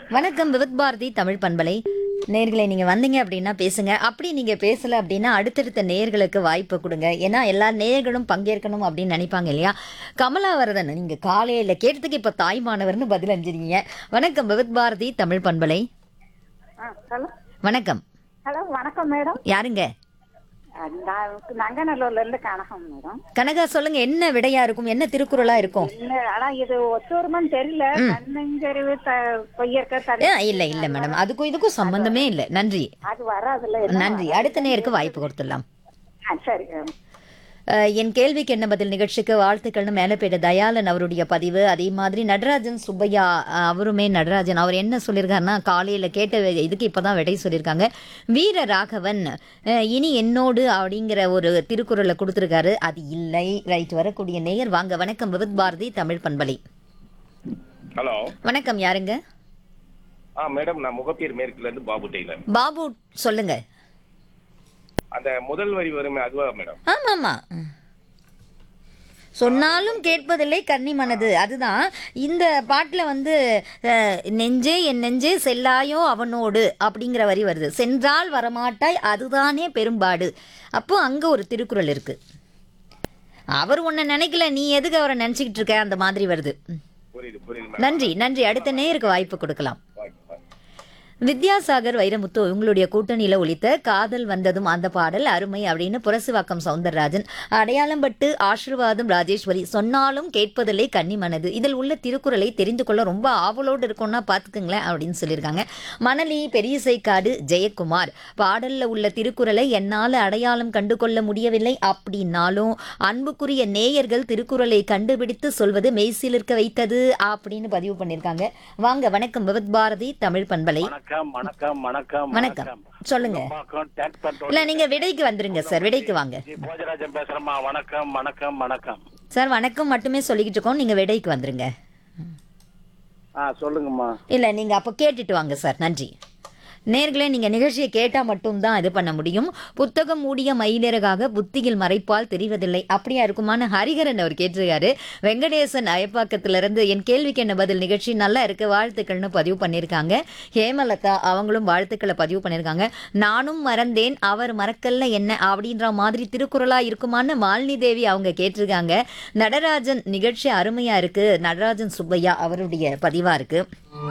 வணக்கம் விவித் பாரதி தமிழ் பண்பலை நேர்களை நீங்க வந்தீங்க அப்படின்னா பேசுங்க அப்படி நீங்க பேசல அப்படின்னா அடுத்தடுத்த நேர்களுக்கு வாய்ப்பு கொடுங்க ஏன்னா எல்லா நேர்களும் பங்கேற்கணும் அப்படின்னு நினைப்பாங்க இல்லையா கமலாவரதன் நீங்க காலையில கேட்டதுக்கு இப்ப தாய்மானவர்னு பதில் அஞ்சிருக்கீங்க வணக்கம் விவித் பாரதி தமிழ் பண்பலை ஆ ஹலோ வணக்கம் ஹலோ வணக்கம் மேடம் யாருங்க நான் நங்கநல்லூர்ல இருந்து கனகம் மேடம் கனகா சொல்லுங்க என்ன விடையா இருக்கும் என்ன திருக்குறளா இருக்கும் இல்ல ஆனா இது ஒத்துவருமான்னு தெரியல தன்னஞ்சரிவு த பொய்யற்க தனி ஏ, இல்ல இல்ல மேடம் அதுக்கும் இதுக்கும் சம்பந்தமே இல்ல நன்றி அது வராதுல்ல என்ன? நன்றி அடுத்த நேருக்கு வாய்ப்பு கொடுத்துடலாம் ஆ, சரி மேடம். அஹ், என் கேள்விக்கு என்ன பதில் நிகழ்ச்சிக்கு வாழ்த்துக்கள்னு மேலப்பேட தயாளன் அவருடைய பதிவு அதே மாதிரி நடராஜன் சுப்பையா அஹ், அவருமே நடராஜன் அவர் என்ன சொல்லியிருக்காருன்னா காலையில் கேட்ட வே- இதுக்கு இப்பதான் விடை சொல்லியிருக்காங்க வீர ராகவன் அஹ், இனி என்னோடு அப்படிங்கிற ஒரு திருக்குறளை கொடுத்துருக்காரு அது இல்லை ரைட் வரக்கூடிய நேயர் வாங்க வணக்கம் விவித் பாரதி தமிழ் பண்பலை ஹலோ வணக்கம் யாருங்க ஆ மேடம் நான் முகப்பேர் மேற்குல இருந்து பாபு டெய்லர் பாபு சொல்லுங்க அந்த முதல் வரி வருமே அதுவா மேடம் ஆமாம்மா சொன்னாலும் கேட்பதில்லை கன்னி மனது அதுதான் இந்த பாட்டில் வந்து அஹ், நெஞ்சே என் நெஞ்சே செல்லாயோ அவனோடு அப்படிங்கிற வரி வருது சென்றால் வரமாட்டாய் அதுதானே பெரும்பாடு அப்போ அங்கே ஒரு திருக்குறள் இருக்கு அவர் உன்னை நினைக்கல நீ எதுக்கு அவரை நினச்சிக்கிட்டு இருக்க அந்த மாதிரி வருது புரியுது புரியுது மேடம் நன்றி நன்றி அடுத்த நேருக்கு வாய்ப்பு கொடுக்கலாம் வாங்க, வாங்க. வித்யாசாகர் வைரமுத்து உங்களுடைய கூட்டணியில ஒலித்த காதல் வந்ததும் அந்த பாடல் அருமை அப்படின்னு புரசுவாக்கம் சவுந்தரராஜன் அடையாளம் பட்டு ஆசிர்வாதம் ராஜேஸ்வரி சொன்னாலும் கேட்பதில்லை கன்னி மனது இதில் உள்ள திருக்குறளை தெரிந்து கொள்ள ரொம்ப ஆவலோடு இருக்கும்னா பார்த்துக்குங்களேன் அப்படின்னு சொல்லியிருக்காங்க மணலி பெரியசைக்காடு ஜெயக்குமார் பாடல்ல உள்ள திருக்குறளை என்னால் அடையாளம் கண்டு கொள்ள முடியவில்லை அப்படின்னாலும் அன்புக்குரிய நேயர்கள் திருக்குறளை கண்டுபிடித்து சொல்வது மெய்சிலிருக்க வைத்தது அப்படின்னு பதிவு பண்ணியிருக்காங்க வாங்க வணக்கம் விவத் பாரதி தமிழ் பண்பலை வணக்கம் வணக்கம் வணக்கம் வணக்கம் சொல்லுங்க வணக்கம் டேக் கண்ட்ரோல் இல்ல நீங்க விடைக்கு வந்துருங்க சார் விடைக்கு வாங்க ஜி போஜராஜன் பேசுறேம்மா வணக்கம் வணக்கம் வணக்கம் சார் வணக்கம் மட்டுமே சொல்லிக்கிட்டு இருக்கோம் நீங்க விடைக்கு வந்துருங்க ஆ சொல்லுங்கம்மா இல்ல நீங்க அப்ப கேட்டுட்டு வாங்க சார் நன்றி நேர்களே நீங்க நிகழ்ச்சியை கேட்டா மட்டும்தான் இது பண்ண முடியும் புத்தகம் மூடிய மயிலிறகாக புத்தியில் மறைப்பால் தெரிவதில்லை அப்படியா இருக்குமான்னு ஹரிகரன் அவர் கேட்டிருக்காரு வெங்கடேசன் அயப்பாக்கத்துல இருந்து என் கேள்விக்கு என்ன பதில் நிகழ்ச்சி நல்லா இருக்கு வாழ்த்துக்கள்னு பதிவு பண்ணியிருக்காங்க ஹேமலதா அவங்களும் வாழ்த்துக்களை பதிவு பண்ணியிருக்காங்க நானும் மறந்தேன் அவர் மறக்கல்ல என்ன அப்படின்ற மாதிரி திருக்குறளா இருக்குமான்னு மாலினி தேவி அவங்க கேட்டிருக்காங்க நடராஜன் நிகழ்ச்சி அருமையா இருக்கு நடராஜன் சுப்பையா அவருடைய பதிவா இருக்கு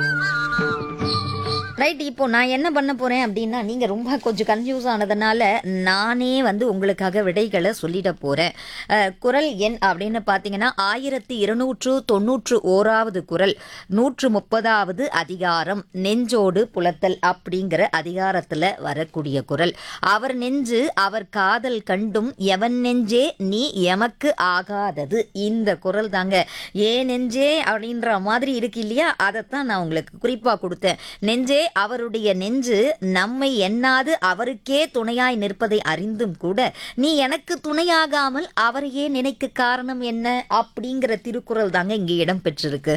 ரைட் இப்போ நான் என்ன பண்ண போறேன் அப்படின்னா நீங்க ரொம்ப கொஞ்சம் கன்ஃபியூஸ் ஆனதுனால நானே வந்து உங்களுக்காக விடைகளை சொல்லிட போறேன் அஹ், குறள் எண் அப்படின்னு பார்த்தீங்கன்னா ஆயிரத்தி இருநூற்று தொண்ணூற்று ஓராவது குறள் நூற்று முப்பதாவது அதிகாரம் நெஞ்சோடு புலத்தல் அப்படிங்கிற அதிகாரத்துல வரக்கூடிய குறள் அவர் நெஞ்சு அவர் காதல் கண்டும் எவன் நெஞ்சே நீ எமக்கு ஆகாதது இந்த குறள் தாங்க ஏ நெஞ்சே அப்படின்ற மாதிரி இருக்கு இல்லையா அதைத்தான் நான் உங்களுக்கு குறிப்பா கொடுத்தேன் நெஞ்சே அவருடைய நெஞ்சு நம்மை எண்ணாது அவருக்கே துணையாய் நிற்பதை அறிந்தும் கூட நீ எனக்கு துணையாகாமல் அவரையே நினைக்க காரணம் என்ன அப்படிங்கிற திருக்குறள் தாங்க இங்கே இடம் பெற்றிருக்கு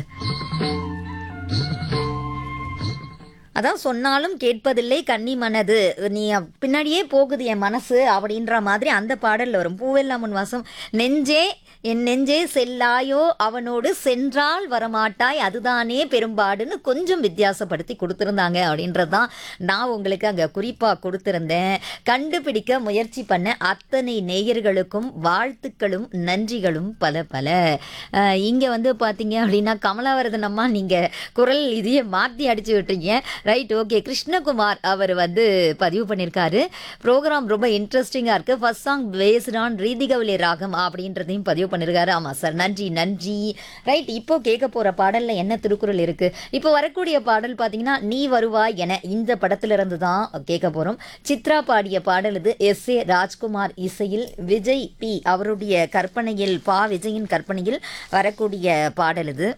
அதான் சொன்னாலும் கேட்பதில்லை கன்னி மனது நீ அப்- பின்னாடியே போகுது என் மனசு அப்படின்ற மாதிரி அந்த பாடல்ல வரும் பூவெல்லாம் முன் வாசம் நெஞ்சே என் நெஞ்சே செல்லாயோ அவனோடு சென்றால் வரமாட்டாய் அதுதானே பெரும்பாடுன்னு கொஞ்சம் வித்தியாசப்படுத்தி கொடுத்துருந்தாங்க அப்படின்றது தான் நான் உங்களுக்கு அங்கே குறிப்பாக கொடுத்துருந்தேன் கண்டுபிடிக்க முயற்சி பண்ண அத்தனை நேயர்களுக்கும் வாழ்த்துக்களும் நன்றிகளும் பல பல இங்கே வந்து பார்த்தீங்க அப்படின்னா கமலாவரதன் அம்மா நீங்கள் குரல் இதையே மாற்றி அடிச்சு விட்டுறீங்க ரைட் ஓகே கிருஷ்ணகுமார் அவர் வந்து பதிவு பண்ணியிருக்காரு ப்ரோக்ராம் ரொம்ப இன்ட்ரெஸ்டிங்காக இருக்குது first song based on Ritigowla ராகம் அப்படின்றதையும் பதிவு பண்ணியிருக்காரு ஆமாம் சார் நன்றி நன்றி ரைட் இப்போ கேட்க போகிற பாடலில் என்ன திருக்குறள் இருக்குது இப்போ வரக்கூடிய பாடல் பார்த்தீங்கன்னா நீ வருவாய் என இந்த படத்திலிருந்து தான் கேட்க போகிறோம் சித்ரா பாடிய பாடல் இது எஸ் ஏ ராஜ்குமார் இசையில் விஜய் பி அவருடைய கற்பனையில் பா விஜயின் கற்பனையில் வரக்கூடிய பாடல் இது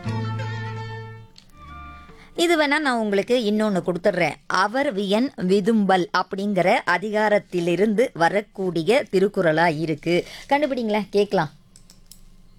இது வேணா நான் உங்களுக்கு இன்னொன்று கொடுத்துட்றேன் அவர் வியன் விதும்பல் அப்படிங்கிற அதிகாரத்திலிருந்து வரக்கூடிய திருக்குறளா இருக்கு கண்டுபிடிங்களேன் கேட்கலாம்